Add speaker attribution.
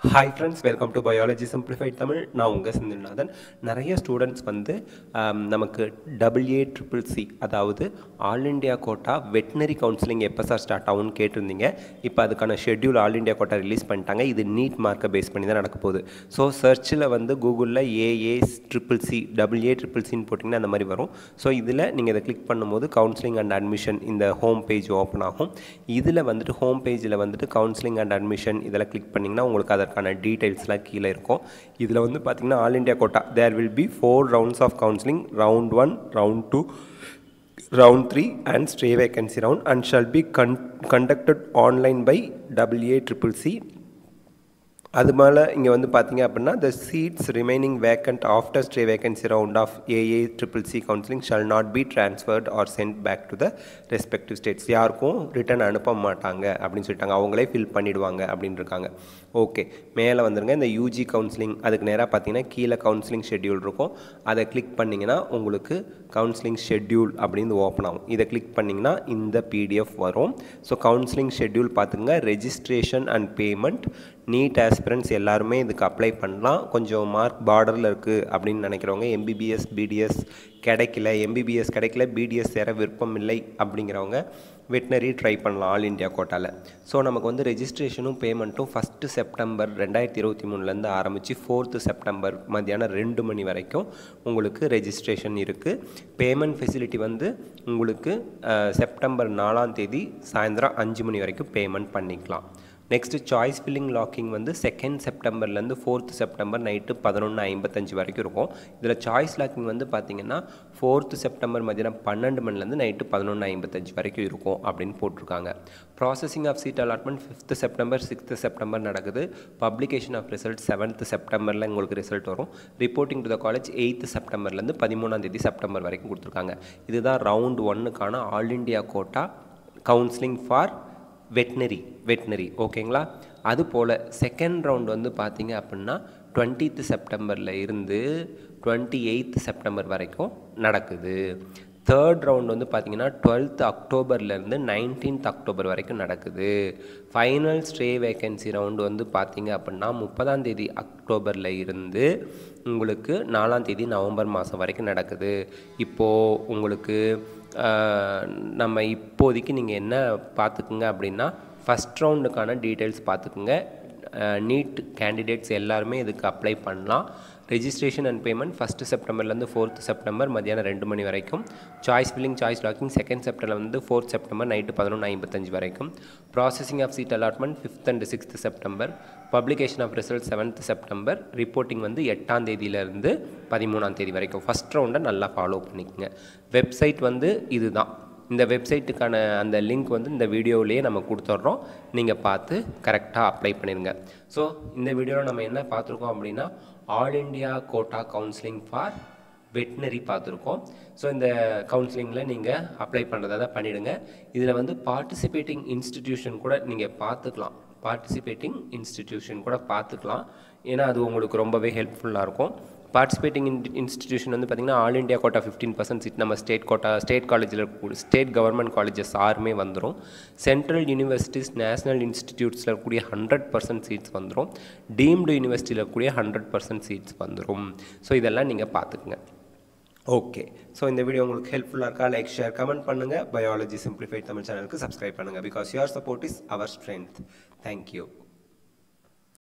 Speaker 1: hi friends welcome to biology simplified Tamil நான் உங்கள் செந்தில்நாதன் நிறைய ஸ்டூடெண்ட்ஸ் வந்து ஆம், நமக்கு டபுள் ஏ ட்ரிபிள் சி அதாவது all India quota veterinary counselling எப்போ சார் ஸ்டார்ட் ஆகும்னு கேட்டிருந்தீங்க இப்போ அதுக்கான schedule all India quota release பண்ணிட்டாங்க இது நீட் மார்க்கை பேஸ் பண்ணி தான் நடக்க போகுது ஸோ சர்ச்சில் வந்து கூகுளில் AA triple C double A triple சின்னு போட்டிங்கன்னா அந்த மாதிரி வரும் ஸோ இதில் நீங்கள் இதை கிளிக் பண்ணும்போது கவுன்சிலிங் அண்ட் அட்மிஷன் இந்த ஹோம் பேஜ் ஓப்பன் ஆகும் இதில் வந்துட்டு ஹோம் பேஜில் வந்துட்டு கவுன்சிலிங் அண்ட் அட்மிஷன் இதில் கிளிக் பண்ணிங்கன்னா உங்களுக்கு அதற்கான டீட்டெயில்ஸ்லாம் கீழே இருக்கும் இதில் வந்து பார்த்தீங்கன்னா all India quota there will be four rounds of counselling round one round two round 3 and stray vacancy round and shall be con- conducted online by WACCC அது மேலே இங்கே வந்து பார்த்தீங்க அப்படின்னா the seats remaining vacant after stray vacancy round of AA triple C counseling shall not be transferred or sent back to the respective states யாருக்கும் return அனுப்ப மாட்டாங்க அப்படின்னு சொல்லிட்டாங்க அவங்களே ஃபில் பண்ணிடுவாங்க அப்படின்னு இருக்காங்க ஓகே மேலே வந்துருங்க இந்த யூஜி கவுன்சிலிங் அதுக்கு நேராக பார்த்தீங்கன்னா கீழே கவுன்சிலிங் ஷெட்யூல் இருக்கும் அதை கிளிக் பண்ணிங்கன்னா உங்களுக்கு கவுன்சிலிங் ஷெட்யூல் அப்படின்னு ஓப்பன் ஆகும் இதை கிளிக் பண்ணிங்கன்னா இந்த பிடிஎஃப் வரும் ஸோ கவுன்சிலிங் ஷெட்யூல் பார்த்துங்க registration and payment NEET aspirants எல்லாருமே இதுக்கு அப்ளை பண்ணலாம் கொஞ்சம் மார்க் பார்டரில் இருக்குது அப்படின்னு நினைக்கிறவங்க எம்பிபிஎஸ் பிடிஎஸ் கிடைக்கல எம்பிபிஎஸ் கிடைக்கல பிடிஎஸ் சேர விருப்பம் இல்லை அப்படிங்கிறவங்க வெட்டினரி ட்ரை பண்ணலாம் ஆல் இண்டியா கோட்டாவில் ஸோ நமக்கு வந்து ரெஜிஸ்ட்ரேஷனும் பேமெண்ட்டும் ஃபஸ்ட்டு செப்டம்பர் ரெண்டாயிரத்தி இருபத்தி மூணுலேருந்து ஆரம்பித்து ஃபோர்த்து செப்டம்பர் மத்தியானம் ரெண்டு மணி வரைக்கும் உங்களுக்கு ரெஜிஸ்ட்ரேஷன் இருக்குது பேமெண்ட் ஃபெசிலிட்டி வந்து உங்களுக்கு அஹ், செப்டம்பர் நாலாம் தேதி சாயந்தரம் அஞ்சு மணி வரைக்கும் பேமெண்ட் பண்ணிக்கலாம் நெக்ஸ்ட்டு சாய்ஸ் ஃபில்லிங் லாக்கிங் வந்து செகண்ட் செப்டம்பர்லேருந்து ஃபோர்த் செப்டம்பர் நைட்டு பதினொன்று ஐம்பத்தஞ்சு வரைக்கும் இருக்கும் இதில் சாய்ஸ் லாக்கிங் வந்து பார்த்தீங்கன்னா ஃபோர்த்து செப்டம்பர் மதியானம் பன்னெண்டு மணிலேருந்து நைட்டு பதினொன்று ஐம்பத்தஞ்சு வரைக்கும் இருக்கும் அப்படின்னு போட்டிருக்காங்க processing of seat allotment fifth September sixth September நடக்குது பப்ளிகேஷன் ஆஃப் ரிசல்ட் செவன்த்து செப்டம்பரில் உங்களுக்கு ரிசல்ட் வரும் reporting to the college eighth செப்டம்பர்லேருந்து பதிமூணாம் தேதி செப்டம்பர் வரைக்கும் கொடுத்துருக்காங்க இதுதான் ரவுண்ட் ஒன்னுக்கான all India quota counselling for veterinary veterinary ஓகேங்களா அது போல் செகண்ட் ரவுண்ட் வந்து பார்த்தீங்க அப்படின்னா டுவெண்ட்டீத்து செப்டம்பரில் இருந்து டுவெண்ட்டி எயித்து செப்டம்பர் வரைக்கும் நடக்குது தேர்ட் ரவுண்ட் வந்து பார்த்தீங்கன்னா டுவெல்த் அக்டோபர்லேருந்து நைன்டீன்த் அக்டோபர் வரைக்கும் நடக்குது ஃபைனல் ஸ்டே வேகன்சி ரவுண்டு வந்து பார்த்தீங்க அப்படின்னா முப்பதாம் தேதி அக்டோபரில் இருந்து உங்களுக்கு நாலாம் தேதி நவம்பர் மாதம் வரைக்கும் நடக்குது இப்போது உங்களுக்கு ஆஹ், நம்ம இப்போதைக்கு நீங்கள் என்ன பார்த்துக்குங்க அப்படின்னா ஃபஸ்ட் ரவுண்டுக்கான டீட்டெயில்ஸ் பார்த்துக்குங்க நீட் கேண்டிடேட்ஸ் எல்லாருமே இதுக்கு அப்ளை பண்ணலாம் ரெஜிஸ்ட்ரேஷன் அண்ட் பேமெண்ட் ஃபஸ்ட்டு செப்டம்பர்லேருந்து ஃபோர்த் செப்டம்பர் மதியானம் ரெண்டு மணி வரைக்கும் choice filling choice locking second September வந்து ஃபோர்த் செப்டம்பர் நைட்டு பதினொன்று ஐம்பத்தஞ்சு வரைக்கும் processing of seat allotment fifth and sixth September publication of result seventh September reporting வந்து எட்டாம் தேதியிலேருந்து பதிமூணாம் தேதி வரைக்கும் ஃபஸ்ட் ரவுண்டை நல்லா ஃபாலோ பண்ணிக்கோங்க வெப்சைட் வந்து இதுதான் இந்த வெப்சைட்டுக்கான அந்த லிங்க் வந்து இந்த வீடியோவிலேயே நம்ம கொடுத்துட்றோம் நீங்கள் பார்த்து கரெக்டாக அப்ளை பண்ணிடுங்க ஸோ இந்த வீடியோவில் நம்ம என்ன பார்த்துருக்கோம் அப்படின்னா all India quota counselling for veterinary பார்த்துருக்கோம் ஸோ இந்த கவுன்சிலிங்கில் நீங்கள் அப்ளை பண்ணுறதா தான் பண்ணிவிடுங்க இதில் வந்து பார்ட்டிசிபேட்டிங் இன்ஸ்டிடியூஷன் கூட நீங்கள் பார்த்துக்கலாம் பார்ட்டிசிபேட்டிங் இன்ஸ்டிடியூஷன் கூட பார்த்துக்கலாம் ஏன்னா அது உங்களுக்கு ரொம்பவே ஹெல்ப்ஃபுல்லாக இருக்கும் பார்ட்டிசிபேட்டிங் இன் இன்ஸ்டிடியூஷன் வந்து பார்த்திங்கன்னா all India quota fifteen percent seat நம்ம ஸ்டேட் கோட்டா ஸ்டேட் காலேஜில் இருக்கக்கூடிய ஸ்டேட் கவர்மெண்ட் காலேஜஸ் ஆறுமே வந்துடும் சென்ட்ரல் யூனிவர்சிட்டிஸ் நேஷனல் இன்ஸ்டிடியூட்ஸில் இருக்கக்கூடிய ஹண்ட்ரட் பர்சன்ட் சீட்ஸ் வந்துடும் டீம்டு யூனிவர்சிட்டியில் இருக்கக்கூடிய ஹண்ட்ரட் பர்சன்ட் சீட்ஸ் வந்துடும் ஸோ இதெல்லாம் நீங்கள் பார்த்துக்குங்க ஓகே ஸோ இந்த வீடியோ உங்களுக்கு ஹெல்ப்ஃபுல்லாக இருக்கா லைக் ஷேர் கமெண்ட் பண்ணுங்கள் பயாலஜி சிம்பிளிஃபைட் தமிழ் சேனலுக்கு சப்ஸ்கிரைப் பண்ணுங்கள் because your support is our strength thank you